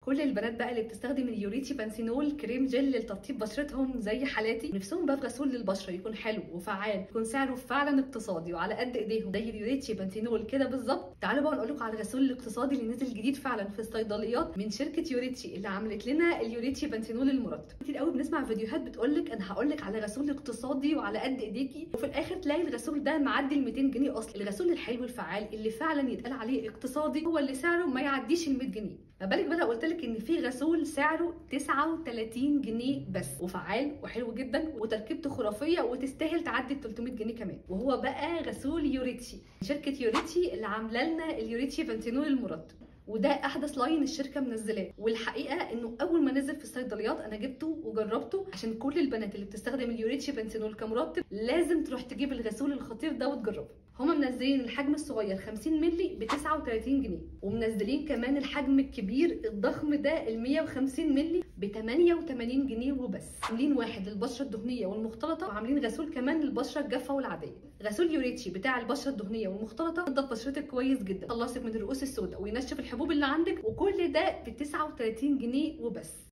كل البنات بقى اللي بتستخدم اليوريتي بانسينول كريم جل لترطيب بشرتهم زي حالاتي نفسهم بقى في غسول للبشره يكون حلو وفعال يكون سعره فعلا اقتصادي وعلى قد ايديهم زي اليوريتي بانسينول كده بالظبط تعالوا بقى نقول لكم على الغسول الاقتصادي اللي نزل جديد فعلا في الصيدليات من شركه يوريتي اللي عملت لنا اليوريتي بانسينول المرطب كتير قوي بنسمع فيديوهات بتقول لك انا هقول لك على غسول اقتصادي وعلى قد ايديكي وفي الاخر تلاقي الغسول ده معدي ال 200 جنيه اصلا الغسول الحلو الفعال اللي فعلا يتقال عليه اقتصادي هو اللي سعره ما يعديش ال 100 جنيه ما بالك بقى قلت لك ان في غسول سعره 39 جنيه بس وفعال وحلو جدا وتركيبته خرافيه وتستاهل تعدي ال 300 جنيه كمان وهو بقى غسول يوريتشي شركه يوريتشي اللي عامله لنا اليوريتشي بنتينول المرطب وده احدث لاين الشركه منزلاه والحقيقه انه اول ما نزل في الصيدليات انا جبته وجربته عشان كل البنات اللي بتستخدم اليوريتشي بنسينول كمرطب لازم تروح تجيب الغسول الخطير ده وتجربه هما منزلين الحجم الصغير 50 مللي ب 39 جنيه ومنزلين كمان الحجم الكبير الضخم ده ال 150 مللي ب 88 جنيه وبس عاملين واحد للبشره الدهنيه والمختلطه وعاملين غسول كمان للبشره الجافه والعاديه غسول يوريتشي بتاع البشره الدهنيه والمختلطه ينضف بشرتك كويس جدا يخلصك من الرؤوس السوداء وينشف الحبوب اللي عندك وكل ده ب 39 جنيه وبس